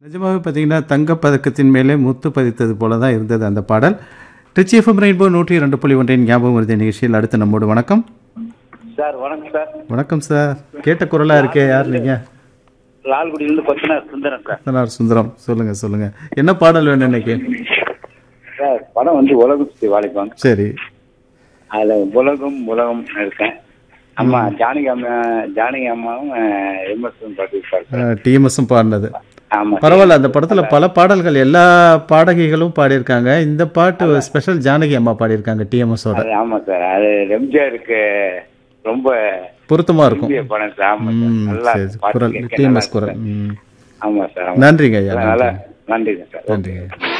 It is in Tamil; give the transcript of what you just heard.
நிஜமாவே பார்த்தீங்கன்னா தங்கப்பதக்கத்தின் மேலே முத்து பதித்தது போல தான் இருந்தது அந்த பாடல் ட்ரிச்சி எஃப்எம் ரெயின்போ நூற்றி ரெண்டு புள்ளி ஒன்றின் ஞாபகம் வருது நிகழ்ச்சியில் அடுத்து நம்மோடு வணக்கம் சார் வணக்கம் சார் வணக்கம் சார் கேட்ட குரலாக இருக்கே யார் நீங்கள் லால்குடியிலிருந்து கொத்தனார் சுந்தரம் சார் சனார் சுந்தரம் சொல்லுங்கள் சொல்லுங்கள் என்ன பாடல் வேணும் இன்னைக்கு சார் படம் வந்து உலகம் சுற்றி வாலிபம் சரி அதுல உலகம் உலகம் இருக்கேன் அம்மா ஜானகி அம்மா ஜானகி அம்மாவும் எம்எஸ் பாட்டிருப்பாரு சார் டிஎம்எஸும் பாடினது ஆமா பரவாயில்ல அந்த படத்தில் பல பாடல்கள் எல்லா பாடகிகளும் பாடியிருக்காங்க இந்த பாட்டு ஸ்பெஷல் ஜானகி அம்மா பாடியிருக்காங்க டிஎம்எஸோட அது ஆமா சார் அது எம்ஜிஆருக்கு ரொம்ப பொருத்தமாக இருக்கும் விரும்பிய படம் சார் ஆமா சார் ம் நல்லா சரி பாட்டு குரல் கேட்க நல்லா டிஎம்எஸ் இருக்கு குரல் சார். ம் ஆமா சார் ஆமா நன்றிங்க ஐயா நல்லா நன்றி நன்றிங்க சார் நன்றிங்க